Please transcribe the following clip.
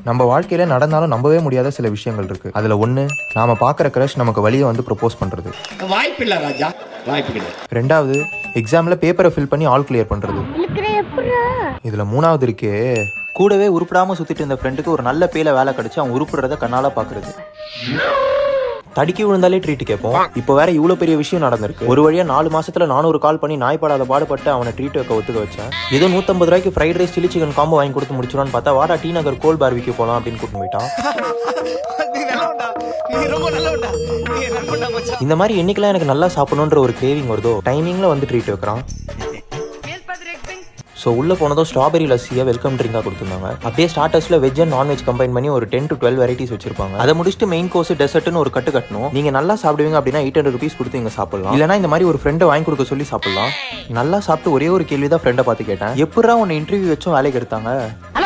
நம்ம வாழ்க்கையில நடந்தாலும் நம்பவே முடியாத சில விஷயங்கள் இருக்கு அதுல ஒண்ணு நாம பாக்குற கிரஷ் நமக்கு வழியை வந்து ப்ரப்போஸ் பண்றது வாய்ப்பில்லை ராஜா வாய்ப்பு கிடையாது ரெண்டாவது எக்ஸாம்ல பேப்பரை ஃபில் பண்ணி ஆல் கிளியர் பண்றது இதுல மூணாவது இருக்கே கூடவே உருப்படாம சுத்திட்டு இருந்த ஃப்ரெண்டுக்கு ஒரு நல்ல பேல வேலை கிடைச்சு அவன் உருப்புறத கண்ணால பாக்குறது தடுக்கி விழுந்தாலே ட்ரீட் கேட்போம் இப்போ வேற இவ்வளவு பெரிய விஷயம் நடந்திருக்கு ஒரு வழியா நாலு மாசத்துல நானூறு கால் பண்ணி நாய் படாத பாடுபட்டு அவனை ட்ரீட் வைக்க ஒத்துக்க வச்சேன் ஏதோ நூத்தம்பது ரூபாய்க்கு fried rice chilli chicken combo வாங்கி கொடுத்து முடிச்சிடும்னு பார்த்தா வாடா டி நகர் கோல் பார்பிக்கு போலாம் அப்படின்னு கூட்டு போயிட்டான் இந்த மாதிரி என்னைக்கெல்லாம் எனக்கு நல்லா சாப்பிடணுன்ற ஒரு கிரேவிங் வருதோ டைமிங்ல வந்து ட்ரீட் வைக்கிறான் ஸோ உள்ளே போனதும் ஸ்ட்ராபெரி லஸ்ஸியை வெல்கம் ட்ரிங்காக கொடுத்துருந்தாங்க அப்படியே ஸ்டார்டர்ஸில் வெஜ் அண்ட் நான்வெஜ் கம்பைன் பண்ணி ஒரு டென் டு டுவெல் வெரைட்டிஸ் வச்சிருப்பாங்க அதை முடிச்சுட்டு மெயின் கோர்ஸ் டெசர்ட்னு ஒரு கட்டு கட்டணும் நீங்கள் நல்லா சாப்பிடுவீங்க அப்படின்னா எயிட் ஹண்ட்ரட் ருபீஸ் கொடுத்து இங்கே சாப்பிடலாம் இல்லைனா இந்த மாதிரி ஒரு ஃப்ரெண்டை வாங்கி கொடுக்க சொல்லி சாப்பிடலாம் நல்லா சாப்பிட்டு ஒரே ஒரு கேள்வி தான் ஃப்ரெண்டை பார்த்து கேட்டேன் எப்படா உன்னை இன்டர்வியூ வச்சும் வேலைக்கு எடுத்தாங்க